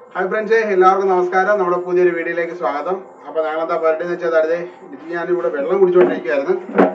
Hi friends എല്ലാവർക്കും നമസ്കാരം നമ്മുടെ പുതിയൊരു വീഡിയോയിലേക്ക് സ്വാഗതം അപ്പൊ ഞങ്ങളെന്താ പരിപാടി എന്ന് വെച്ചാൽ അടുത്ത് ഞാനിവിടെ വെള്ളം കുടിച്ചുകൊണ്ടിരിക്കുകയായിരുന്നു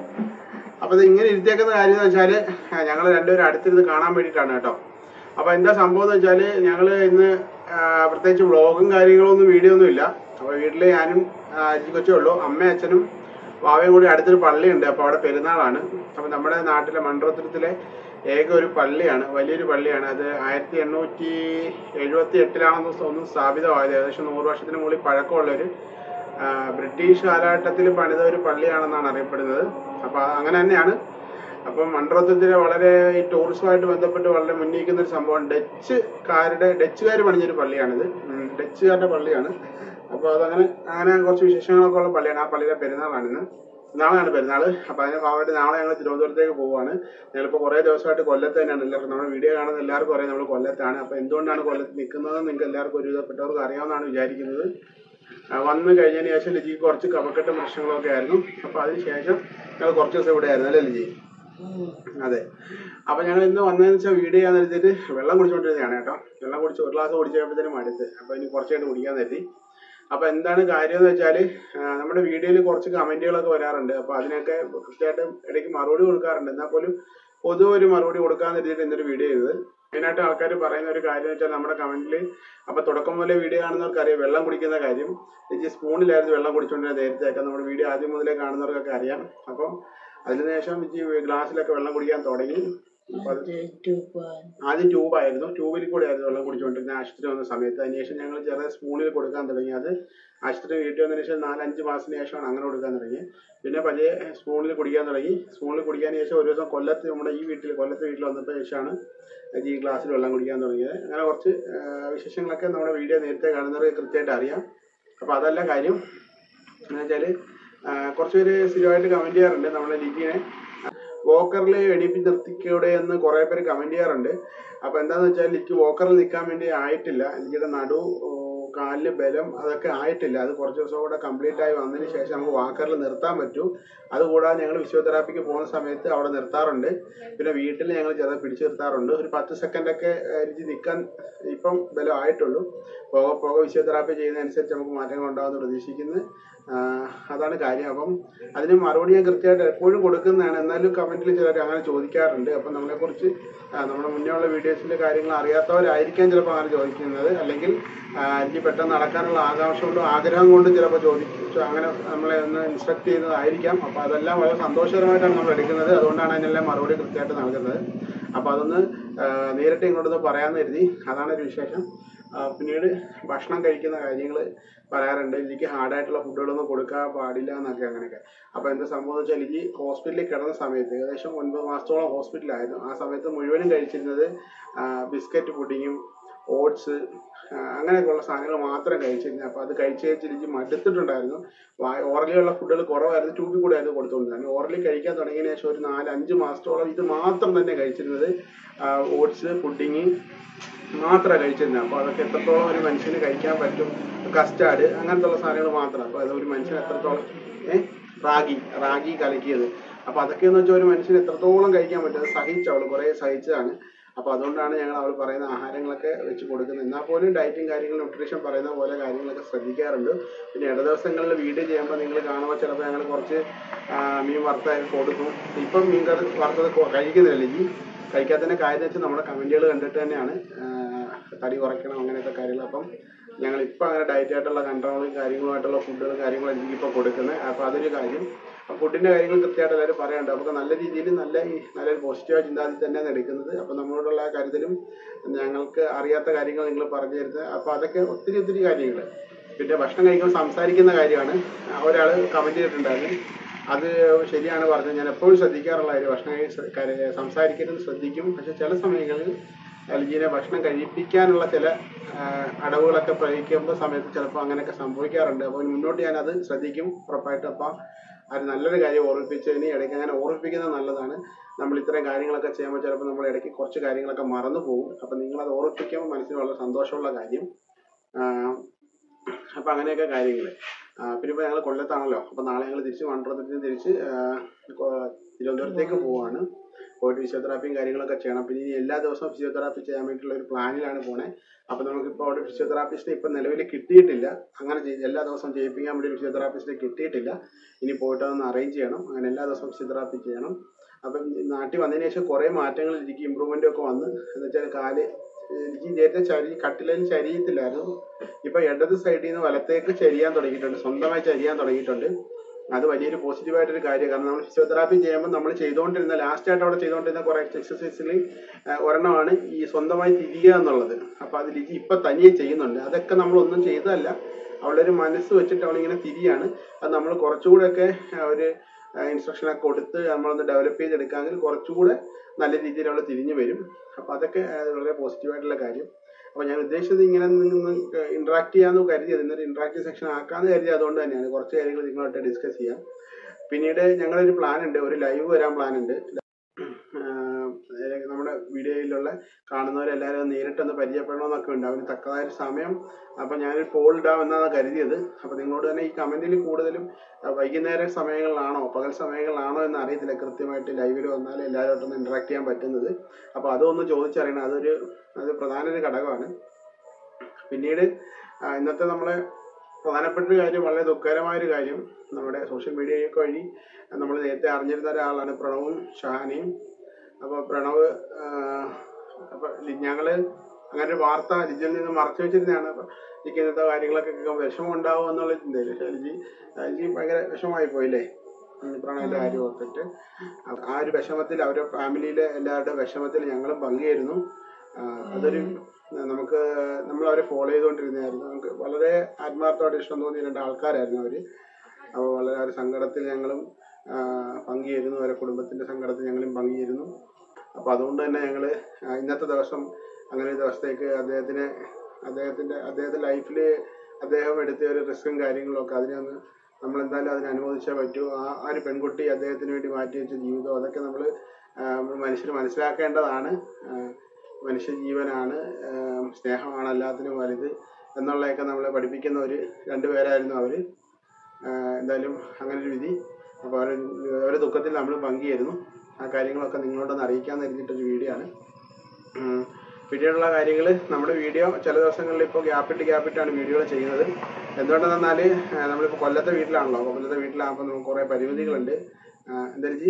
അപ്പൊ ഇത് ഇങ്ങനെ ഇരുത്തിയേക്കുന്ന കാര്യം എന്ന് വെച്ചാല് ഞങ്ങൾ രണ്ടുപേരും അടുത്തിരുന്ന് കാണാൻ വേണ്ടിയിട്ടാണ് കേട്ടോ അപ്പൊ എന്താ സംഭവം എന്ന് വെച്ചാല് ഞങ്ങൾ ഇന്ന് ആ, പ്രത്യേകിച്ച് വ്ളോഗും കാര്യങ്ങളൊന്നും വീഡിയോ ഒന്നും ഇല്ല അപ്പൊ വീട്ടില് ഞാനും അജി കൊച്ചേ ഉള്ളൂ അമ്മയും അച്ഛനും വാവയും കൂടി അടുത്തൊരു പള്ളിയുണ്ട് അപ്പൊ അവിടെ പെരുന്നാളാണ് അപ്പൊ നമ്മുടെ നാട്ടിലെ മണ്ഡലത്തിലെ ഏക ഒരു പള്ളിയാണ് വലിയൊരു പള്ളിയാണ് അത് ആയിരത്തി എണ്ണൂറ്റി എഴുപത്തി എട്ടിലാണെന്ന് തോന്നുന്നു സ്ഥാപിതമായത് ഏകദേശം നൂറ് വർഷത്തിന് മുകളിൽ പഴക്കമുള്ള ഒരു ആ, ബ്രിട്ടീഷ് കാലഘട്ടത്തിൽ പണിത ഒരു പള്ളിയാണെന്നാണ് അറിയപ്പെടുന്നത് അപ്പൊ അങ്ങനെ തന്നെയാണ് അപ്പം മൺറോത്തത്തിന് വളരെ ഈ ടൂറിസവുമായിട്ട് ബന്ധപ്പെട്ട് വളരെ മുന്നിൽ നിൽക്കുന്ന ഒരു സംഭവം ഡച്ചുകാരുടെ ഡച്ചുകാർ പണിഞ്ഞൊരു പള്ളിയാണിത് ഉം, ഡച്ചുകാരുടെ പള്ളിയാണ് അപ്പോൾ അതങ്ങനെ അങ്ങനെ കുറച്ച് വിശേഷങ്ങളൊക്കെ ഉള്ള പള്ളിയാണ് ആ പള്ളിയുടെ പെരുന്നാളാണ് ഇന്ന് നാളെയാണ് പെരുന്നാൾ അപ്പോൾ അതിന് ഭാഗമായിട്ട് നാളെ ഞങ്ങൾ തിരുവനന്തപുരത്തേക്ക് പോവുകയാണ് ഞങ്ങളിപ്പോൾ കുറേ ദിവസമായിട്ട് കൊല്ലത്ത് തന്നെയാണ് എല്ലാവർക്കും നമ്മുടെ വീഡിയോ കാണുന്ന എല്ലാവർക്കും അറിയാം നമ്മൾ കൊല്ലത്താണ് അപ്പോൾ എന്തുകൊണ്ടാണ് കൊല്ലത്ത് നിൽക്കുന്നത് നിങ്ങൾക്ക് എല്ലാവർക്കും ഒരുവിധപ്പെട്ടവർക്ക് അറിയാമെന്നാണ് വിചാരിക്കുന്നത് ആ, വന്ന് കഴിഞ്ഞതിന് ശേഷം ലിജിക്ക് കുറച്ച് കഫക്കെട്ട് പ്രശ്നങ്ങളൊക്കെ ആയിരുന്നു അപ്പോൾ അതിന് ശേഷം ഞങ്ങൾ കുറച്ച് ദിവസം ഇവിടെ ആയിരുന്നു അല്ലേ ലിജി അതെ അപ്പൊ ഞങ്ങൾ ഇന്ന് വന്നതെന്ന് വെച്ചാൽ വീഡിയോ ചെയ്യാൻ നേരത്തേക്ക് വെള്ളം കുടിച്ചുകൊണ്ടിരുന്നതാണ് കേട്ടോ വെള്ളം കുടിച്ച് ഒരു ഗ്ലാസ് കുടിച്ച് കഴിയുമ്പോഴത്തേനും അടുത്ത് അപ്പൊ ഇനി കുറച്ചായിട്ട് കുടിക്കാൻ നേരത്തി അപ്പൊ എന്താണ് കാര്യം എന്ന് വെച്ചാൽ നമ്മുടെ വീഡിയോയിൽ കുറച്ച് കമന്റുകളൊക്കെ വരാറുണ്ട് അപ്പൊ അതിനൊക്കെ കൃത്യമായിട്ട് ഇടയ്ക്ക് മറുപടി കൊടുക്കാറുണ്ട് എന്നാൽ പോലും പൊതുവെ ഒരു മറുപടി കൊടുക്കാൻ നേരത്തിട്ട് ഇന്നൊരു വീഡിയോ ചെയ്തത് മെയിനായിട്ട് ആൾക്കാർ പറയുന്ന ഒരു കാര്യം എന്ന് വെച്ചാൽ നമ്മുടെ കമന്റിൽ അപ്പൊ തുടക്കം മുതലേ വീഡിയോ കാണുന്നവർക്ക് അറിയാം വെള്ളം കുടിക്കുന്ന കാര്യം ഈ സ്പൂണിലായിരുന്നു വെള്ളം കുടിച്ചുകൊണ്ടിരുന്നത് നേരത്തെയൊക്കെ നമ്മുടെ വീഡിയോ ആദ്യം മുതലേ കാണുന്നവർക്കൊക്കെ അറിയാം അപ്പം അതിനുശേഷം ഈ ഗ്ലാസ്സിലൊക്കെ വെള്ളം കുടിക്കാൻ തുടങ്ങി അപ്പൊ അത് ആദ്യം ട്യൂബായിരുന്നു ട്യൂബിൽ കൂടെ ആയിരുന്നു വെള്ളം കുടിച്ചുകൊണ്ടിരുന്ന ആശുപത്രി വന്ന സമയത്ത് അതിനുശേഷം ഞങ്ങൾ ചെറിയ സ്പൂണിൽ കൊടുക്കാൻ തുടങ്ങി അത് ആശുപത്രി വീട്ടിൽ വന്നതിന് ശേഷം നാലഞ്ച് മാസത്തിന് ശേഷമാണ് അങ്ങനെ കൊടുക്കാൻ തുടങ്ങി പിന്നെ പതിയെ സ്പൂണിൽ കുടിക്കാൻ തുടങ്ങി സ്പൂണിൽ കുടിക്കാൻ ശേഷം ഒരു ദിവസം കൊല്ലത്ത് നമ്മുടെ ഈ വീട്ടിൽ കൊല്ലത്ത് വീട്ടിൽ വന്നപ്പോൾ ശേഷമാണ് ഈ ഗ്ലാസ്സിൽ വെള്ളം കുടിക്കാൻ തുടങ്ങിയത് അങ്ങനെ കുറച്ച് ആ, വിശേഷങ്ങളൊക്കെ നമ്മുടെ വീഡിയോ നേരത്തെ കാണുന്നവർക്ക് കൃത്യമായിട്ട് അറിയാം അപ്പോൾ അതല്ല കാര്യം എന്ന് വെച്ചാൽ കുറച്ച് പേര് സ്ഥിരമായിട്ട് കമൻറ്റ് ചെയ്യാറുണ്ട് നമ്മുടെ ലിജിനെ വോക്കറിൽ എണീപ്പിച്ച് നിർത്തിക്കൂടെ എന്ന് കുറെ പേര് കമന്റ് ചെയ്യാറുണ്ട് അപ്പൊ എന്താന്ന് വെച്ചാൽ എനിക്ക് വോക്കറിൽ നിൽക്കാൻ വേണ്ടി ആയിട്ടില്ല എനിക്കിടെ നടു ഓ, കാലിന് ബലം അതൊക്കെ ആയിട്ടില്ല അത് കുറച്ച് ദിവസം കൂടെ കംപ്ലീറ്റ് ആയി വന്നതിന് ശേഷം നമുക്ക് വാക്കറിൽ നിർത്താൻ പറ്റൂ അതുകൂടാതെ ഞങ്ങൾ ഫിസിയോതെറാപ്പിക്ക് പോകുന്ന സമയത്ത് അവിടെ നിർത്താറുണ്ട് പിന്നെ വീട്ടിൽ ഞങ്ങൾ ചെറുതായി പിടിച്ചു നിർത്താറുണ്ട് ഒരു പത്ത് സെക്കൻഡ് ഒക്കെ എനിക്ക് നിൽക്കാൻ ഇപ്പം ബലം ആയിട്ടുള്ളൂ പോകെ പോകെ ഫിസിയോതെറാപ്പി ചെയ്യുന്നതനുസരിച്ച് നമുക്ക് മാറ്റങ്ങൾ ഉണ്ടാകുമെന്ന് പ്രതീക്ഷിക്കുന്നു ആ, അതാണ് കാര്യം അപ്പം അതിന് മറുപടി ഞാൻ കൃത്യമായിട്ട് എപ്പോഴും കൊടുക്കുന്നതാണ് എന്നാലും കമന്റിൽ ചിലർ അങ്ങനെ ചോദിക്കാറുണ്ട് അപ്പം നമ്മളെക്കുറിച്ച് ആ, നമ്മുടെ മുന്നേ ഉള്ള വീഡിയോസിന്റെ കാര്യങ്ങൾ അറിയാത്തവരായിരിക്കാം ചിലപ്പോൾ അങ്ങനെ ചോദിക്കുന്നത് അല്ലെങ്കിൽ ആ, എനിക്ക് പെട്ടെന്ന് നടക്കാനുള്ള ആകാംക്ഷ കൊണ്ടും ആഗ്രഹം കൊണ്ടും ചിലപ്പോൾ ചോദിച്ചു അങ്ങനെ നമ്മളെ ഒന്ന് ഇൻസ്ട്രക്ട് ചെയ്യുന്നതായിരിക്കാം അപ്പം അതെല്ലാം വളരെ സന്തോഷകരമായിട്ടാണ് നമ്മൾ എടുക്കുന്നത് അതുകൊണ്ടാണ് അതിനെല്ലാം മറുപടി കൃത്യമായിട്ട് നൽകുന്നത് അപ്പം അതൊന്ന് ആ, നേരിട്ട് ഇങ്ങോട്ടൊന്ന് പറയാമെന്ന് കരുതി അതാണ് ഒരു വിശേഷം ആ, പിന്നീട് ഭക്ഷണം കഴിക്കുന്ന കാര്യങ്ങൾ പറയാറുണ്ട് എനിക്ക് ഹാർഡായിട്ടുള്ള ഫുഡുകളൊന്നും കൊടുക്കാൻ പാടില്ല എന്നൊക്കെ അങ്ങനെയൊക്കെ അപ്പോൾ എന്താ സംഭവം എന്ന് വെച്ചാൽ എനിക്ക് ഹോസ്പിറ്റലിൽ കിടന്ന സമയത്ത് ഏകദേശം ഒൻപത് മാസത്തോളം ഹോസ്പിറ്റലായിരുന്നു ആ സമയത്ത് മുഴുവനും കഴിച്ചിരുന്നത് ബിസ്ക്കറ്റ് പുഡിങ്ങും ഓട്സ് അങ്ങനെയൊക്കെയുള്ള സാധനങ്ങൾ മാത്രം കഴിച്ചിരുന്നത് അപ്പോൾ അത് കഴിച്ച് കഴിച്ച് എനിക്ക് മടുത്തിട്ടുണ്ടായിരുന്നു ഓറലിയുള്ള ഫുഡുകൾ കുറവായിരുന്നു ട്യൂബിൽ കൂടെ ആയിരുന്നു കൊടുത്തുകൊണ്ടിരുന്നത് ഓറലി കഴിക്കാൻ തുടങ്ങിയതിന് ശേഷം ഒരു നാല് അഞ്ച് മാസത്തോളം ഇത് മാത്രം തന്നെ കഴിച്ചിരുന്നത് ഓട്സ് പുഡിങ് മാത്രമാണ് കഴിച്ചിരുന്നത് അപ്പോൾ അതൊക്കെ എത്രത്തോളം ഒരു മനുഷ്യന് കഴിക്കാൻ പറ്റും കസ്റ്റാർഡ് അങ്ങനത്തെ ഉള്ള സാധനങ്ങൾ മാത്രം അപ്പോൾ അത് ഒരു മനുഷ്യന് എത്രത്തോളം ഏ റാഗി റാഗി കലക്കിയത് അപ്പോൾ അതൊക്കെ എന്ന് വെച്ചാൽ ഒരു മനുഷ്യന് എത്രത്തോളം കഴിക്കാൻ പറ്റും അത് സഹിച്ചു അവൾ കുറേ സഹിച്ചതാണ് അപ്പോൾ അതുകൊണ്ടാണ് ഞങ്ങൾ അവൾ പറയുന്ന ആഹാരങ്ങളൊക്കെ വെച്ച് കൊടുക്കുന്നത് എന്നാൽ പോലും ഡയറ്റും കാര്യങ്ങളും ന്യൂട്രീഷൻ പറയുന്ന പോലെ കാര്യങ്ങളൊക്കെ ശ്രദ്ധിക്കാറുണ്ട് പിന്നെ ഇട ദിവസങ്ങളിൽ വീഡിയോ ചെയ്യുമ്പോൾ നിങ്ങൾ കാണുമ്പോൾ ചിലപ്പോൾ ഞങ്ങൾ കുറച്ച് ആ, മീൻ വറുത്തൊക്കെ കൊടുക്കും ഇപ്പം മീൻ കറി വറുത്തത് കൊ- കഴിക്കുന്നില്ല ഈ കഴിക്കാത്തതിന്റെ കാര്യം എന്ന് വെച്ചാൽ നമ്മുടെ കമന്റുകൾ കണ്ടിട്ട് തന്നെയാണ് ആ, തടി കുറയ്ക്കണം അങ്ങനത്തെ കാര്യങ്ങൾ അപ്പം ഞങ്ങൾ ഇപ്പം അങ്ങനെ ഡയറ്റ് ആയിട്ടുള്ള കൺട്രോളും കാര്യങ്ങളുമായിട്ടുള്ള ഫുഡുകളും കാര്യങ്ങളും എനിക്ക് ഇപ്പോൾ കൊടുക്കുന്നത് അപ്പോൾ അതൊരു കാര്യം അപ്പോൾ ഫുഡിന്റെ കാര്യങ്ങൾ കൃത്യമായിട്ട് എല്ലാവരും പറയാനുണ്ട് അപ്പോൾ നല്ല രീതിയിൽ നല്ല ഈ നല്ലൊരു പോസിറ്റീവ് ചിന്താഗതി തന്നെയാണ് എടുക്കുന്നത് അപ്പോൾ നമ്മളോടുള്ള കാര്യത്തിലും ഞങ്ങൾക്ക് അറിയാത്ത കാര്യങ്ങൾ നിങ്ങൾ പറഞ്ഞു തരുന്നത് അപ്പോൾ അതൊക്കെ ഒത്തിരി ഒത്തിരി കാര്യങ്ങൾ പിന്നെ ഭക്ഷണം കഴിക്കുമ്പോൾ സംസാരിക്കുന്ന കാര്യമാണ് ഒരാൾ കമന്റ് ചെയ്തിട്ടുണ്ടായിരുന്നു അത് ശരിയാണ് പറഞ്ഞത് ഞാൻ എപ്പോഴും ശ്രദ്ധിക്കാറുള്ള കാര്യം ഭക്ഷണം കഴി- കര- സംസാരിക്കരുത് ശ്രദ്ധിക്കും പക്ഷെ ചില സമയങ്ങളിൽ എൽജിനെ ഭക്ഷണം കഴിപ്പിക്കാനുള്ള ചില ആ, അടവുകളൊക്കെ പ്രയോഗിക്കുമ്പോൾ സമയത്ത് ചിലപ്പോൾ അങ്ങനെയൊക്കെ സംഭവിക്കാറുണ്ട് അപ്പോൾ മുന്നോട്ട് ഞാൻ അത് ശ്രദ്ധിക്കും ഉറപ്പായിട്ടും അപ്പം അത് നല്ലൊരു കാര്യം ഓർമ്മിപ്പിച്ചതിന് ഇടയ്ക്ക് അങ്ങനെ ഓർമ്മിപ്പിക്കുന്നത് നല്ലതാണ് നമ്മൾ ഇത്രയും കാര്യങ്ങളൊക്കെ ചെയ്യുമ്പോൾ ചിലപ്പോൾ നമ്മൾ ഇടയ്ക്ക് കുറച്ച് കാര്യങ്ങളൊക്കെ മറന്നു പോകും അപ്പം നിങ്ങളത് ഓർമ്മിപ്പിക്കുമ്പോൾ മനസ്സിന് വളരെ സന്തോഷമുള്ള കാര്യം ആ, അപ്പം അങ്ങനെയൊക്കെ കാര്യങ്ങൾ പിന്നെ ഇപ്പോൾ ഞങ്ങൾ കൊല്ലത്താണല്ലോ അപ്പം നാളെ ഞങ്ങൾ തിരിച്ച് മൺട്രോത്തിൽ തിരിച്ച് ആ, കൊ- തിരുവനന്തപുരത്തേക്ക് പോവാണ് പോയിട്ട് ഫിസിയോതെറാപ്പിയും കാര്യങ്ങളൊക്കെ ചെയ്യണം പിന്നെ ഇനി എല്ലാ ദിവസവും ഫിസിയോതെറാപ്പി ചെയ്യാൻ വേണ്ടിയിട്ടുള്ള ഒരു പ്ലാനിലാണ് പോണേ അപ്പോൾ നമുക്കിപ്പോൾ അവിടെ ഫിസിയോതെറാപ്പിസ്റ്റിനെ ഇപ്പം നിലവിൽ കിട്ടിയിട്ടില്ല അങ്ങനെ ചെയ്ത് എല്ലാ ദിവസവും ചെയ്യിപ്പിക്കാൻ വേണ്ടി ഒരു ഫിസിയോതെറാപ്പിസ്റ്റിനെ കിട്ടിയിട്ടില്ല ഇനി പോയിട്ട് അതൊന്ന് അറേഞ്ച് ചെയ്യണം അങ്ങനെ എല്ലാ ദിവസവും ഫിസിയോതെറാപ്പി ചെയ്യണം അപ്പം നാട്ടിൽ വന്നതിന് ശേഷം കുറേ മാറ്റങ്ങൾ എനിക്ക് ഇമ്പ്രൂവ്മെൻ്റ് ഒക്കെ വന്ന് എന്ന് വെച്ചാൽ കാല് എനിക്ക് നേരത്തെ ചരി കട്ടിലിൽ ചരിയത്തില്ലായിരുന്നു ഇപ്പൊ ഇടത് സൈഡിൽ നിന്ന് വലത്തേക്ക് ചരിയാൻ തുടങ്ങിയിട്ടുണ്ട് സ്വന്തമായി ചരിയാൻ തുടങ്ങിയിട്ടുണ്ട് അത് വലിയൊരു പോസിറ്റീവായിട്ടൊരു കാര്യമാണ് കാരണം നമ്മൾ ഫിസിയോതെറാപ്പി ചെയ്യുമ്പോൾ നമ്മൾ ചെയ്തുകൊണ്ടിരുന്ന ലാസ്റ്റ് ആയിട്ട് അവിടെ ചെയ്തുകൊണ്ടിരുന്ന കുറെ എക്സസൈസിൽ ഒരെണ്ണമാണ് ഈ സ്വന്തമായി തിരിയുക എന്നുള്ളത് അപ്പൊ അത് ലിജി ഇപ്പൊ തനിയെ ചെയ്യുന്നുണ്ട് അതൊക്കെ നമ്മൾ ഒന്നും ചെയ്തതല്ല അവളുടെ ഒരു മനസ്സ് വെച്ചിട്ട് അവളിങ്ങനെ തിരിയാണ് അത് നമ്മൾ കുറച്ചുകൂടെയൊക്കെ ആ, ഒരു ഇൻസ്ട്രക്ഷനൊക്കെ കൊടുത്ത് നമ്മളൊന്ന് ഡെവലപ്പ് ചെയ്തെടുക്കാമെങ്കിൽ കുറച്ചുകൂടെ നല്ല രീതിയിൽ അവൾ തിരിഞ്ഞു വരും അപ്പൊ അതൊക്കെ ആ, വളരെ പോസിറ്റീവായിട്ടുള്ള കാര്യം അപ്പൊ ഞാൻ ഉദ്ദേശിച്ചത് ഇങ്ങനെ നിന്ന് ഇന്ററാക്ട് ചെയ്യാന്ന് കരുതിയത് ഇന്നൊരു ഇന്ററാക്റ്റീവ് സെക്ഷൻ ആക്കാന്ന് കരുതിയത് അതുകൊണ്ട് തന്നെയാണ് കുറച്ച് കാര്യങ്ങൾ നിങ്ങളുമായിട്ട് ഡിസ്കസ് ചെയ്യാം പിന്നീട് ഞങ്ങളൊരു പ്ലാൻ ഉണ്ട് ഒരു ലൈവ് വരാൻ പ്ലാൻ ഉണ്ട് ആഹ് നമ്മുടെ വീഡിയോയിലുള്ള കാണുന്നവരെല്ലാവരും നേരിട്ടൊന്ന് പരിചയപ്പെടണമെന്നൊക്കെ ഉണ്ട് അവന് തക്കതായ ഒരു സമയം അപ്പൊ ഞാനൊരു പോൾ ഇടാം എന്നാണ് കരുതിയത് അപ്പൊ നിങ്ങളോട് തന്നെ ഈ കമന്റിൽ കൂടുതലും അഹ് വൈകുന്നേര സമയങ്ങളിലാണോ പകൽ സമയങ്ങളിലാണോ എന്ന് അറിയത്തില്ല കൃത്യമായിട്ട് ലൈവിൽ വന്നാൽ എല്ലാവരുമായിട്ടൊന്ന് ഇന്ററാക്ട് ചെയ്യാൻ പറ്റുന്നത് അപ്പൊ അതൊന്ന് ചോദിച്ചറിയണം അതൊരു അത് പ്രധാന ഒരു ഘടകമാണ് പിന്നീട് ആ, ഇന്നത്തെ നമ്മളെ പ്രധാനപ്പെട്ട ഒരു കാര്യം വളരെ ദുഃഖകരമായ ഒരു കാര്യം നമ്മുടെ സോഷ്യൽ മീഡിയയൊക്കെ വഴി നമ്മൾ നേരത്തെ അറിഞ്ഞിരുന്ന ഒരാളാണ് പ്രണവും ഷഹാനയും അപ്പോൾ പ്രണവ് ആ, അപ്പൊ ലി- ഞങ്ങള് അങ്ങനെ ഒരു വാർത്ത ലിജിയിൽ നിന്ന് മറച്ചു വെച്ചിരുന്നതാണ് അപ്പൊ എനിക്ക് ഇന്നത്തെ കാര്യങ്ങളൊക്കെ കേൾക്കുമ്പോൾ വിഷമം ഉണ്ടാവും എന്നുള്ള ചിന്തയിൽ പക്ഷേ ലിജി ആ, ലിജി ഭയങ്കര വിഷമമായി പോയില്ലേ ഉം, പ്രണവിന്റെ കാര്യം ഓർത്തിട്ട് അപ്പൊ ആ ഒരു വിഷമത്തിൽ അവരുടെ ഫാമിലിയിലെ എല്ലാവരുടെ വിഷമത്തിൽ ഞങ്ങളും പങ്കുചേരുന്നു ആ, അതൊരു നമുക്ക് നമ്മൾ അവരെ ഫോളോ ചെയ്തുകൊണ്ടിരുന്നതായിരുന്നു നമുക്ക് വളരെ ആത്മാർത്ഥമായിട്ട് ഇഷ്ടം തോന്നിയ രണ്ട് ആൾക്കാരായിരുന്നു അവര് അപ്പോൾ വളരെ ആ ഒരു സങ്കടത്തിൽ ഞങ്ങളും ആ, പങ്കുചേരുന്നു അവരുടെ കുടുംബത്തിന്റെ സങ്കടത്തിൽ ഞങ്ങളും പങ്കുചേരുന്നു അപ്പോൾ അതുകൊണ്ട് തന്നെ ഞങ്ങൾ ഇന്നത്തെ ദിവസം അങ്ങനെ ഒരു ദിവസത്തേക്ക് അദ്ദേഹത്തിന് അദ്ദേഹത്തിന്റെ അദ്ദേഹത്തിന്റെ ലൈഫിൽ അദ്ദേഹം എടുത്ത ഒരു റിസ്ക്കും കാര്യങ്ങളും ഒക്കെ അതിനെ ഒന്ന് നമ്മൾ എന്തായാലും അതിനെ അനുവദിച്ചേ പറ്റൂ ആ ആ ഒരു പെൺകുട്ടി അദ്ദേഹത്തിന് വേണ്ടി മാറ്റി വെച്ച ജീവിതം അതൊക്കെ നമ്മൾ മനുഷ്യർ മനസ്സിലാക്കേണ്ടതാണ് ആ, മനുഷ്യ ജീവനാണ് ആ, സ്നേഹമാണ് എല്ലാത്തിനും വലുത് എന്നുള്ളതൊക്കെ നമ്മളെ പഠിപ്പിക്കുന്ന ഒരു രണ്ടുപേരായിരുന്നു അവർ എന്തായാലും അങ്ങനെ ഒരു വിധി അപ്പോൾ അവരെ അവരുടെ ദുഃഖത്തിൽ നമ്മൾ പങ്കുചേരുന്നു ആ കാര്യങ്ങളൊക്കെ നിങ്ങളോടൊന്ന് അറിയിക്കാമെന്ന് കരുതിയിട്ടൊരു വീഡിയോ ആണ് ഉം. പിന്നീടുള്ള കാര്യങ്ങൾ നമ്മുടെ വീഡിയോ ചില ദിവസങ്ങളിൽ ഇപ്പോൾ ഗ്യാപ്പിട്ട് ഗ്യാപ്പിട്ടാണ് വീഡിയോകൾ ചെയ്യുന്നത് എന്തുകൊണ്ടെന്ന് പറഞ്ഞാൽ നമ്മളിപ്പോൾ കൊല്ലത്തെ വീട്ടിലാണല്ലോ അപ്പോൾ കൊല്ലത്തെ വീട്ടിലാകുമ്പോൾ നമുക്ക് കുറേ പരിമിതികളുണ്ട് ആ, എന്താ ജി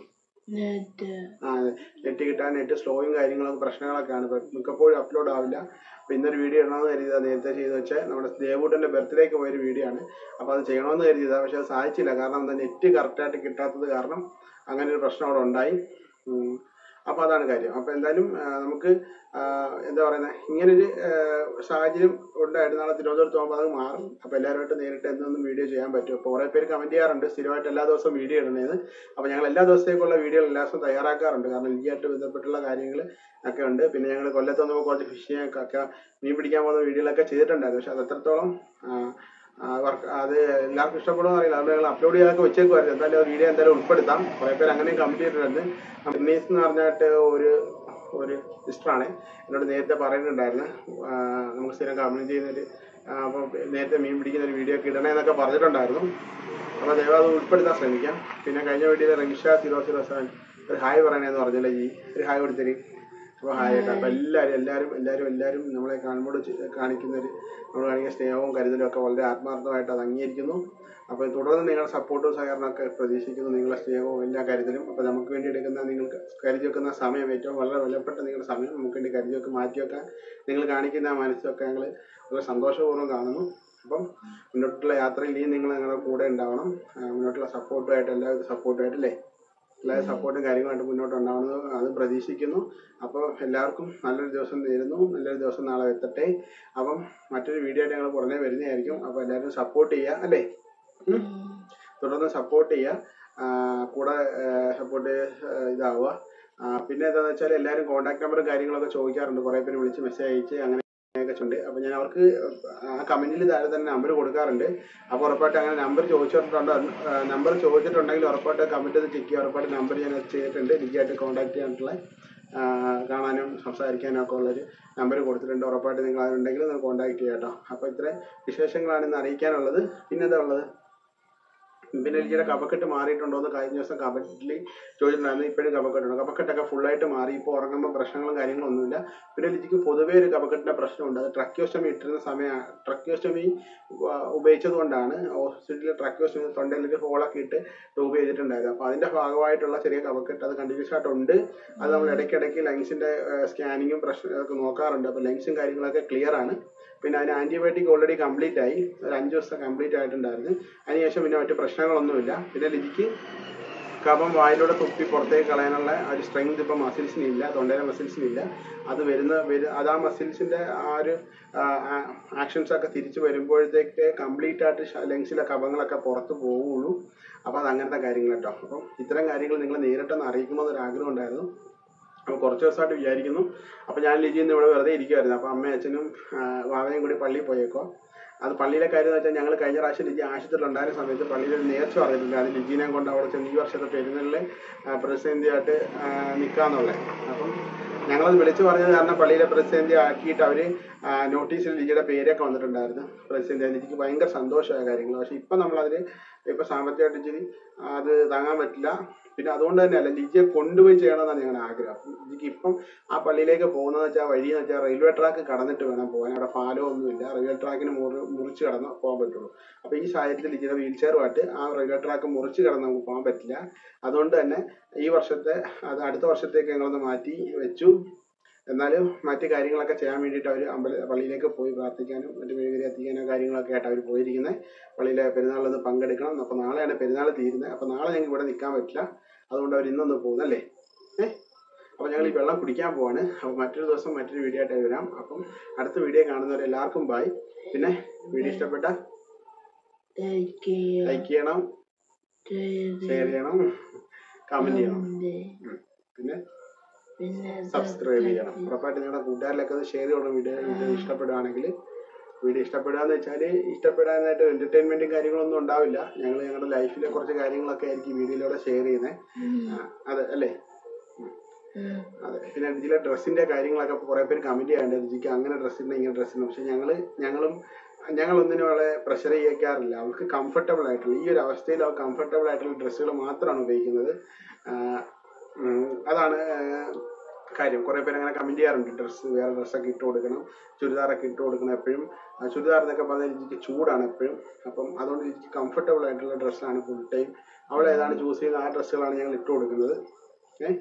നെറ്റ് ആ നെറ്റ് കിട്ടാൻ നെറ്റ് സ്ലോയും കാര്യങ്ങളൊക്കെ പ്രശ്നങ്ങളൊക്കെയാണ് ഇപ്പം മിക്കപ്പോഴും അപ്ലോഡ് ആവില്ല അപ്പം ഇന്നൊരു വീഡിയോ ഇടണമെന്ന് കരുതിയതാണ് നേരത്തെ ചെയ്ത് വെച്ചാൽ നമ്മുടെ ദേവൂട്ടൻ്റെ ബർത്ത്ഡേക്ക് പോയൊരു വീഡിയോ ആണ് അപ്പോൾ അത് ചെയ്യണമെന്ന് കരുതിയതാണ് പക്ഷേ അത് സാധിച്ചില്ല കാരണം എന്താ നെറ്റ് കറക്റ്റായിട്ട് കിട്ടാത്തത് കാരണം അങ്ങനെ ഒരു പ്രശ്നം അവിടെ ഉണ്ടായി ഉം. അപ്പോൾ അതാണ് കാര്യം അപ്പോൾ എന്തായാലും ആ, നമുക്ക് ആ, എന്താ പറയുന്നത് ഇങ്ങനൊരു ആ, സാഹചര്യം ഉണ്ടായിരുന്നു നാളെ തിരുവനന്തപുരത്ത് പോകുമ്പോൾ അത് മാറും അപ്പോൾ എല്ലാവരുമായിട്ട് നേരിട്ട് എന്തൊന്നും വീഡിയോ ചെയ്യാൻ പറ്റും അപ്പോൾ കുറേ പേര് കമൻറ്റ് ചെയ്യാറുണ്ട് സ്ഥിരമായിട്ട് എല്ലാ ദിവസവും വീഡിയോ ഇടണേന്ന് അപ്പോൾ ഞങ്ങൾ എല്ലാ ദിവസത്തേക്കുള്ള വീഡിയോ എല്ലാ ദിവസവും തയ്യാറാക്കാറുണ്ട് കാരണം ലിജിയായിട്ട് ബന്ധപ്പെട്ടുള്ള കാര്യങ്ങൾ ഒക്കെ ഉണ്ട് പിന്നെ ഞങ്ങൾ കൊല്ലത്ത് വന്നപ്പോൾ കുറച്ച് ഫിഷിങ് ഒക്കെ മീൻ പിടിക്കാൻ പോകുന്ന വീഡിയോകളൊക്കെ ചെയ്തിട്ടുണ്ടായിരുന്നു പക്ഷെ അത് എത്രത്തോളം വർക്ക് അത് എല്ലാവർക്കും ഇഷ്ടപ്പെടുമെന്ന് അറിയില്ല അതുകൊണ്ട് ഞങ്ങൾ അപ്ലോഡ് ചെയ്തൊക്കെ വെച്ചേക്കുമായിരുന്നു എന്തായാലും ആ വീഡിയോ എന്തായാലും ഉൾപ്പെടുത്താം കുറേ പേര് അങ്ങനെയും കമൻറ്റ് ചെയ്തിട്ടുണ്ട് ബിർണീസ് എന്ന് പറഞ്ഞിട്ട് ഒരു ഒരു സിസ്റ്ററാണ് എന്നോട് നേരത്തെ പറയുന്നുണ്ടായിരുന്നു ആ, നമുക്ക് സ്ഥിരം കമൻറ്റ് ചെയ്യുന്നൊരു അപ്പോൾ നേരത്തെ മീൻ പിടിക്കുന്ന ഒരു വീഡിയോ ഒക്കെ ഇടണേ എന്നൊക്കെ പറഞ്ഞിട്ടുണ്ടായിരുന്നു അപ്പോൾ ദയവായി അത് ഉൾപ്പെടുത്താൻ ശ്രമിക്കാം പിന്നെ കഴിഞ്ഞ വീഡിയോയിൽ റംഷ സീറോ സീറോ സെവൻ ഒരു ഹായ് പറയണേന്ന് പറഞ്ഞല്ലേ ജി ഒരു ഹായ് കൊടുത്തര് അപ്പോൾ ഹായ് കേട്ടോ അപ്പോൾ എല്ലാവരും എല്ലാവരും എല്ലാവരും എല്ലാവരും നമ്മളെ കാണുമ്പോൾ ചെ- കാണിക്കുന്ന ഒരു നമ്മൾ കാണിക്കുന്ന സ്നേഹവും കരുതലും ഒക്കെ വളരെ ആത്മാർത്ഥമായിട്ട് അത് അംഗീകരിക്കുന്നു അപ്പോൾ തുടർന്ന് നിങ്ങളുടെ സപ്പോർട്ടും സഹകരണമൊക്കെ പ്രതീക്ഷിക്കുന്നു നിങ്ങളുടെ സ്നേഹവും എല്ലാ കരുതലും അപ്പോൾ നമുക്ക് വേണ്ടി എടുക്കുന്ന നിങ്ങൾക്ക് കരുതി വെക്കുന്ന സമയം ഏറ്റവും വളരെ വിലപ്പെട്ട നിങ്ങളുടെ സമയം നമുക്ക് വേണ്ടി കരുതി വെക്ക് മാറ്റി വെക്കാൻ നിങ്ങൾ കാണിക്കുന്ന ആ മനസ്സൊക്കെ ഞങ്ങൾ വളരെ സന്തോഷപൂർവ്വം കാണുന്നു അപ്പം മുന്നോട്ടുള്ള യാത്രയിൽ ഇനിയും നിങ്ങൾ ഞങ്ങളുടെ കൂടെ ഉണ്ടാവണം ആ, മുന്നോട്ടുള്ള സപ്പോർട്ടുമായിട്ട് എല്ലാവിധ സപ്പോർട്ടുമായിട്ട് അല്ലേ എല്ലാ സപ്പോർട്ടും കാര്യങ്ങളായിട്ട് മുന്നോട്ട് ഉണ്ടാവണമെന്ന് അത് പ്രതീക്ഷിക്കുന്നു അപ്പോൾ എല്ലാവർക്കും നല്ലൊരു ദിവസം നേരുന്നു നല്ലൊരു ദിവസം നാളെ എത്തട്ടെ അപ്പം മറ്റൊരു വീഡിയോ ആയിട്ട് ഞങ്ങൾ ഉടനെ വരുന്നതായിരിക്കും അപ്പോൾ എല്ലാവരും സപ്പോർട്ട് ചെയ്യുക അല്ലേ ഉം? തുടർന്ന് സപ്പോർട്ട് ചെയ്യുക ആ, കൂടെ സപ്പോർട്ട് ഇതാവുക ആ, പിന്നെ എന്താണെന്ന് വെച്ചാൽ എല്ലാവരും കോൺടാക്ട് നമ്പറും കാര്യങ്ങളൊക്കെ ചോദിക്കാറുണ്ട് കുറേ പേര് വിളിച്ച് മെസ്സേജ് അയച്ച് അങ്ങനെ ഒക്കെ ഉണ്ട് അപ്പോൾ ഞാൻ അവർക്ക് ആ കമന്റിൽ താഴെ തന്നെ നമ്പർ കൊടുക്കാറുണ്ട് അപ്പോൾ ഉറപ്പായിട്ട് അങ്ങനെ നമ്പർ ചോദിച്ചിട്ടുണ്ടോ നമ്പർ ചോദിച്ചിട്ടുണ്ടെങ്കിൽ ഉറപ്പായിട്ട് കമന്റ് ചെക്ക് ചെയ്യുക ഉറപ്പായിട്ട് നമ്പർ ഞാൻ ചെയ്തിട്ടുണ്ട് എനിക്കായിട്ട് കോൺടാക്ട് ചെയ്യാനുള്ള ആ, കാണാനും സംസാരിക്കാനും ഒക്കെ ഉള്ളൊരു നമ്പർ കൊടുത്തിട്ടുണ്ട് ഉറപ്പായിട്ട് നിങ്ങൾ അതുണ്ടെങ്കിൽ നിങ്ങൾ കോൺടാക്ട് ചെയ്യാം കേട്ടോ അപ്പോൾ ഇത്രയും വിശേഷങ്ങളാണ് ഇന്ന് അറിയിക്കാനുള്ളത് പിന്നെന്താ ഉള്ളത് പിന്നെ ലിജിയുടെ കഫക്കെട്ട് മാറിയിട്ടുണ്ടോ എന്ന് കഴിഞ്ഞ ദിവസം കമന്റിൽ ചോദിച്ചിട്ടുണ്ടായിരുന്നു ഇപ്പോഴും കഫക്കെട്ടുണ്ടോ കഫക്കെട്ടൊക്കെ ഫുള്ളായിട്ട് മാറി ഇപ്പോൾ ഉറങ്ങുമ്പോൾ പ്രശ്നങ്ങളും കാര്യങ്ങളും ഒന്നുമില്ല പിന്നെ ലിജിക്ക് പൊതുവേ ഒരു കഫക്കെട്ടിന്റെ പ്രശ്നമുണ്ട് അത് ട്രക്യോസ്റ്റമി ഇട്ടിരുന്ന സമയം ട്രക്യോസ്റ്റമി ഉപയോഗിച്ചത് കൊണ്ടാണ് ഹോസ്പിറ്റലിൽ ട്രക്യോസ്റ്റമി തൊണ്ടയിലേക്ക് ഹോളൊക്കെ ഇട്ട് ട്യൂബ് ചെയ്തിട്ടുണ്ടായിരുന്നു അപ്പോൾ അതിന്റെ ഭാഗമായിട്ടുള്ള ചെറിയ കഫക്കെട്ട് അത് കണ്ടിന്യൂസ് ആയിട്ടുണ്ട് അത് നമ്മൾ ഇടയ്ക്കിടയ്ക്ക് ലങ്സിന്റെ സ്കാനിങ്ങും പ്രശ്നം ഒക്കെ നോക്കാറുണ്ട് അപ്പോൾ ലങ്സും കാര്യങ്ങളൊക്കെ ക്ലിയർ ആണ് പിന്നെ അതിന് ആന്റിബയോട്ടിക് ഓൾറെഡി കംപ്ലീറ്റ് ആയി ഒരു അഞ്ച് ദിവസം കംപ്ലീറ്റ് ആയിട്ടുണ്ടായിരുന്നു അതിനുശേഷം പിന്നെ മറ്റു പ്രശ്നങ്ങളൊന്നുമില്ല പിന്നെ ലിജിക്ക് കഫം വായിലൂടെ തുപ്പി പുറത്തേക്ക് കളയാനുള്ള ആ ഒരു സ്ട്രെങ്ത് ഇപ്പം മസിൽസിനില്ല തൊണ്ടയിലെ മസിൽസിനില്ല അത് വരുന്ന വരു അത് ആ മസിൽസിന്റെ ആ ഒരു ആക്ഷൻസ് ഒക്കെ തിരിച്ചു വരുമ്പോഴത്തേക്ക് കംപ്ലീറ്റ് ആയിട്ട് ലങ്സിലെ കഫങ്ങളൊക്കെ പുറത്ത് പോവുള്ളൂ അപ്പോൾ അത് അങ്ങനത്തെ കാര്യങ്ങൾ കേട്ടോ അപ്പം ഇത്തരം കാര്യങ്ങൾ നിങ്ങൾ നേരിട്ടൊന്ന് അറിയിക്കണമെന്നൊരു ആഗ്രഹം ഉണ്ടായിരുന്നു അപ്പോൾ കുറച്ച് ദിവസമായിട്ട് വിചാരിക്കുന്നു അപ്പോൾ ഞാൻ ലിജി ഇന്ന് ഇവിടെ വെറുതെ ഇരിക്കുമായിരുന്നു അപ്പോൾ അമ്മയും അച്ഛനും ആ, വാവയും കൂടി പള്ളിയിൽ പോയേക്കോ അത് പള്ളിയിലെ കാര്യം എന്ന് വെച്ചാൽ ഞങ്ങൾ കഴിഞ്ഞ പ്രാവശ്യം ലിജി ആശുപത്രിയിൽ ഉണ്ടായിരുന്ന സമയത്ത് പള്ളിയിൽ ഒരു നേർച്ച പറഞ്ഞിട്ടുണ്ട് അത് ലിജീനെ കൊണ്ട് അവിടെ ചെന്ന് ഈ വർഷത്തെ പെരുന്നലിൽ പ്രതിസന്ധിയായിട്ട് നിൽക്കാന്നുള്ളത് അപ്പം ഞങ്ങളത് വിളിച്ചു പറഞ്ഞത് കാരണം പള്ളിയിലെ പ്രതിസന്ധി ആക്കിയിട്ട് അവർ നോട്ടീസിൽ ലിജിയുടെ പേരൊക്കെ വന്നിട്ടുണ്ടായിരുന്നു പ്രതിസന്ധി ലിജിക്ക് ഭയങ്കര സന്തോഷമായ കാര്യങ്ങൾ പക്ഷെ ഇപ്പം നമ്മളതിൽ ഇപ്പം സാമ്പത്തികമായിട്ട് ഇച്ചിരി അത് താങ്ങാൻ പറ്റില്ല പിന്നെ അതുകൊണ്ട് തന്നെയല്ല ലിജിയെ കൊണ്ടുപോയി ചെയ്യണമെന്നാണ് ഞങ്ങളുടെ ആഗ്രഹം ലിജിക്ക് ഇപ്പം ആ പള്ളിയിലേക്ക് പോകുന്നതെന്ന് വെച്ചാൽ വഴി എന്ന് വെച്ചാൽ റെയിൽവേ ട്രാക്ക് കടന്നിട്ട് വേണം പോകാൻ അവിടെ പാലോ ഒന്നുമില്ല റെയിൽവേ ട്രാക്കിന് മുറി മുറിച്ച് കടന്ന് പോകാൻ പറ്റുള്ളൂ അപ്പോൾ ഈ സാഹചര്യത്തിൽ ലിജിയുടെ വീൽ ചെയറുമായിട്ട് ആ റെയിൽവേ ട്രാക്ക് മുറിച്ച് കടന്ന് നമുക്ക് പോകാൻ പറ്റില്ല അതുകൊണ്ട് തന്നെ ഈ വർഷത്തെ അത് അടുത്ത വർഷത്തേക്ക് ഞങ്ങളൊന്ന് മാറ്റി വെച്ചു എന്നാലും മറ്റു കാര്യങ്ങളൊക്കെ ചെയ്യാൻ വേണ്ടിയിട്ട് അവർ അമ്പല പള്ളിയിലേക്ക് പോയി പ്രാർത്ഥിക്കാനും മറ്റു മെഴുകുതിരി കത്തിക്കാനോ കാര്യങ്ങളൊക്കെ ആയിട്ട് അവർ പോയിരിക്കുന്നത് പള്ളിയിലെ പെരുന്നാളിലൊന്ന് പങ്കെടുക്കണം അപ്പോൾ നാളെയാണ് പെരുന്നാൾ തീരുന്നത് അപ്പോൾ നാളെ ഞങ്ങൾക്ക് ഇവിടെ നിൽക്കാൻ പറ്റില്ല അതുകൊണ്ട് അവർ ഇന്നൊന്ന് പോകുന്നല്ലേ ഏഹ് അപ്പോൾ ഞങ്ങൾ ഈ വെള്ളം കുടിക്കാൻ പോവാണ് അപ്പോൾ മറ്റൊരു ദിവസം മറ്റൊരു വീഡിയോ ആയിട്ട് വരാം അപ്പം അടുത്ത വീഡിയോ കാണുന്നവരെല്ലാവർക്കും ബായ് പിന്നെ വീഡിയോ ഇഷ്ടപ്പെട്ട Take care. ലൈക്ക് ചെയ്യണം ഷെയർ ചെയ്യണം കമൻറ്റ് ചെയ്യണം Comment. ഉം. പിന്നെ പിന്നെ സബ്സ്ക്രൈബ് ചെയ്യണം ഉറപ്പായിട്ട് നിങ്ങളുടെ കൂട്ടുകാരിലൊക്കെ അത് ഷെയർ ചെയ്യണം വീഡിയോ വീഡിയോ ഇഷ്ടപ്പെടുകയാണെങ്കിൽ വീഡിയോ ഇഷ്ടപ്പെടുക എന്ന് വെച്ചാൽ ഇഷ്ടപ്പെടാനായിട്ട് എന്റർടൈൻമെന്റും കാര്യങ്ങളൊന്നും ഉണ്ടാവില്ല ഞങ്ങൾ ഞങ്ങളുടെ ലൈഫിലെ കുറച്ച് കാര്യങ്ങളൊക്കെ ആയിരിക്കും വീഡിയോയിലൂടെ ഷെയർ ചെയ്യുന്നത് അതെ അല്ലേ ഉം. അതെ പിന്നെ ഇതിലെ ഡ്രസ്സിന്റെ കാര്യങ്ങളൊക്കെ കുറെ പേര് കമന്റ് ചെയ്യാറുണ്ട് രുചിക്ക് അങ്ങനെ ഡ്രസ്സ് ഉണ്ട് ഇങ്ങനെ ഡ്രസ്സ് ഉണ്ട് പക്ഷെ ഞങ്ങള് ഞങ്ങളും ഞങ്ങൾ ഒന്നിനും അവളെ പ്രഷർ ചെയ്യിക്കാറില്ല അവൾക്ക് കംഫർട്ടബിൾ ആയിട്ടുള്ള ഈ ഒരു അവസ്ഥയിൽ അവൾ കംഫർട്ടബിൾ ആയിട്ടുള്ള ഡ്രസ്സുകൾ മാത്രമാണ് ഉപയോഗിക്കുന്നത് ആഹ് ഉം അതാണ് ആഹ് കാര്യം കുറെ പേര് അങ്ങനെ കമന്റ് ചെയ്യാറുണ്ട് ഡ്രസ്സ് വേറെ ഡ്രസ്സൊക്കെ ഇട്ട് കൊടുക്കണം ചുരിദാറൊക്കെ ഇട്ട് കൊടുക്കണം എപ്പോഴും ആ ചുരിദാർ എന്നൊക്കെ പറഞ്ഞാൽ രുചിക്ക് ചൂടാണ് എപ്പോഴും അപ്പം അതുകൊണ്ട് രുചിക്ക് കംഫർട്ടബിൾ ആയിട്ടുള്ള ഡ്രസ്സാണ് ഫുൾ ടൈം അവൾ ഏതാണ് ചൂസ് ചെയ്യുന്നത് ആ ഡ്രസ്സുകളാണ് ഞങ്ങൾ ഇട്ട് കൊടുക്കുന്നത് ഏഹ്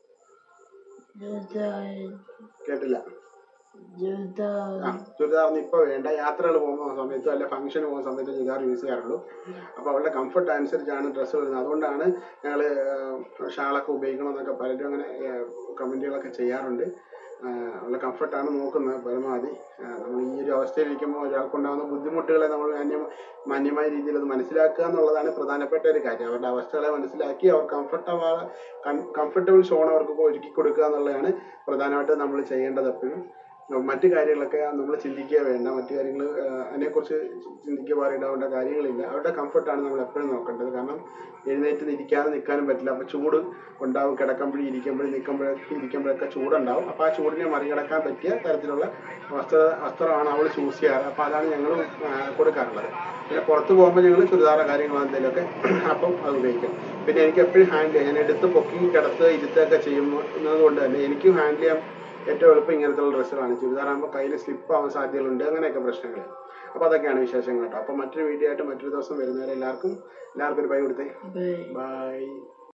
ജൂത കേട്ടില്ല ജൂത ആ ചുരിദാറൊന്നും ഇപ്പൊ വേണ്ട യാത്രകൾ പോകുന്ന സമയത്തോ അല്ലെ ഫംഗ്ഷന് പോകുന്ന സമയത്തോ ചുരിദാർ യൂസ് ചെയ്യാറുള്ളൂ അപ്പൊ അവളുടെ കംഫർട്ട് അനുസരിച്ചാണ് ഡ്രസ്സ് വരുന്നത് അതുകൊണ്ടാണ് ഞങ്ങൾ ഷാളൊക്കെ ഉപയോഗിക്കണം എന്നൊക്കെ പലരും അങ്ങനെ കമന്റുകളൊക്കെ ചെയ്യാറുണ്ട് ആ, അവളുടെ കംഫർട്ടാണ് നോക്കുന്നത് പരമാവധി ആ, നമ്മൾ ഈ ഒരു അവസ്ഥയിൽ ഇരിക്കുമ്പോൾ ഒരാൾക്കുണ്ടാകുന്ന ബുദ്ധിമുട്ടുകളെ നമ്മൾ മാന്യം മാന്യമായ രീതിയിൽ അത് മനസ്സിലാക്കുക എന്നുള്ളതാണ് പ്രധാനപ്പെട്ട ഒരു കാര്യം അവരുടെ അവസ്ഥകളെ മനസ്സിലാക്കി അവർ കംഫർട്ടബിൾ കംഫർട്ടബിൾ സോൺ അവർക്ക് ഒരുക്കി കൊടുക്കുക എന്നുള്ളതാണ് പ്രധാനമായിട്ട് നമ്മൾ ചെയ്യേണ്ടത് എപ്പോഴും മറ്റു കാര്യങ്ങളൊക്കെ നമ്മൾ ചിന്തിക്കുക വേണ്ട മറ്റു കാര്യങ്ങൾ അതിനെക്കുറിച്ച് ചിന്തിക്കുക പാടിയിടാവേണ്ട കാര്യങ്ങളില്ല അവരുടെ കംഫർട്ടാണ് നമ്മൾ എപ്പോഴും നോക്കേണ്ടത് കാരണം എഴുന്നേറ്റ് നിൽക്കാതെ നിൽക്കാനും പറ്റില്ല അപ്പോൾ ചൂട് ഉണ്ടാവും കിടക്കുമ്പോഴും ഇരിക്കുമ്പോഴും നിൽക്കുമ്പോഴൊക്കെ ഇരിക്കുമ്പോഴൊക്കെ ചൂടുണ്ടാവും അപ്പോൾ ആ ചൂടിനെ മറികടക്കാൻ പറ്റിയ തരത്തിലുള്ള വസ്ത്ര വസ്ത്രമാണ് അവൾ ചൂസ് ചെയ്യാറ് അപ്പോൾ അതാണ് ഞങ്ങൾ കൊടുക്കാറുള്ളത് പിന്നെ പുറത്ത് പോകുമ്പോൾ ഞങ്ങൾ ചുരിദാറ കാര്യങ്ങളോ എന്തെങ്കിലുമൊക്കെ അപ്പം അത് ഉപയോഗിക്കും പിന്നെ എനിക്ക് എപ്പോഴും ഹാൻഡിൽ ചെയ്യാം ഞാൻ എടുത്ത് പൊക്കി കിടത്ത് ഇരുത്തൊക്കെ ചെയ്യുന്നത് കൊണ്ട് തന്നെ എനിക്കും ഹാൻഡിൽ ചെയ്യാൻ ഏറ്റവും എളുപ്പം ഇങ്ങനത്തുള്ള ഡ്രസ്സുകളാണ് ചുരിദാറാകുമ്പോൾ കയ്യിൽ സ്ലിപ്പ് ആവാൻ സാധ്യതകളുണ്ട് അങ്ങനെയൊക്കെ പ്രശ്നങ്ങൾ അപ്പോൾ അതൊക്കെയാണ് വിശേഷങ്ങൾ കേട്ടോ അപ്പോൾ മറ്റൊരു വീഡിയോ ആയിട്ട് മറ്റൊരു ദിവസം വരുന്നവരെ എല്ലാവർക്കും എല്ലാവർക്കും ഒരു ബൈ കൊടുത്തേ ബൈ ബൈ